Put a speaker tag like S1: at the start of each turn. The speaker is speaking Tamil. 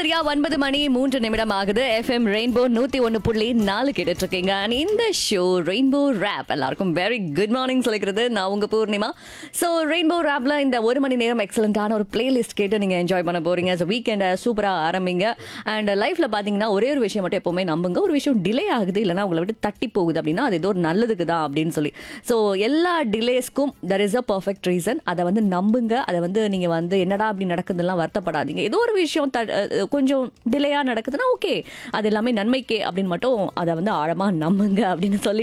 S1: சரியா ஒன்பது மணி மூன்று நிமிடம் ஆகுது எஃப்எம் ரெயின்போ நூத்தி ஒன்னு புள்ளி நாலு கேட்டுட்டு இருக்கீங்க And இந்த ஷோ ரெயின்போ ரேப் எல்லாருக்கும் வெரி குட் மார்னிங் சொல்லிக்கிறது நான் உங்க பூர்ணிமா ஸோ ரெயின்போ ரேப்ல இந்த ஒரு மணி நேரம் எக்ஸலண்டான ஒரு பிளேலிஸ்ட் கேட்டு நீங்க என்ஜாய் பண்ண போறீங்க ஸோ வீக்கெண்டை சூப்பரா ஆரம்பிங்க அண்ட் லைஃப்ல பாத்தீங்கன்னா ஒரே ஒரு விஷயம் மட்டும் எப்பவுமே நம்புங்க ஒரு விஷயம் டிலே ஆகுது இல்லைன்னா உங்களை விட்டு தட்டி போகுது அப்படின்னா அது ஏதோ ஒரு நல்லதுக்கு தான் அப்படின்னு சொல்லி ஸோ எல்லா டிலேஸ்க்கும் there is a perfect reason அதை வந்து நம்புங்க அதை வந்து நீங்க வந்து என்னடா அப்படி நடக்குதுலாம் வருத்தப்படாதீங்க ஏதோ ஒரு விஷயம் த- அஹ் கொஞ்சம் டிலேயா நடக்குதுன்னா ஓகே அது எல்லாமே நன்மைக்கே அப்படின்னு மட்டும் அதை வந்து ஆழமா நம்புங்க அப்படின்னு சொல்லி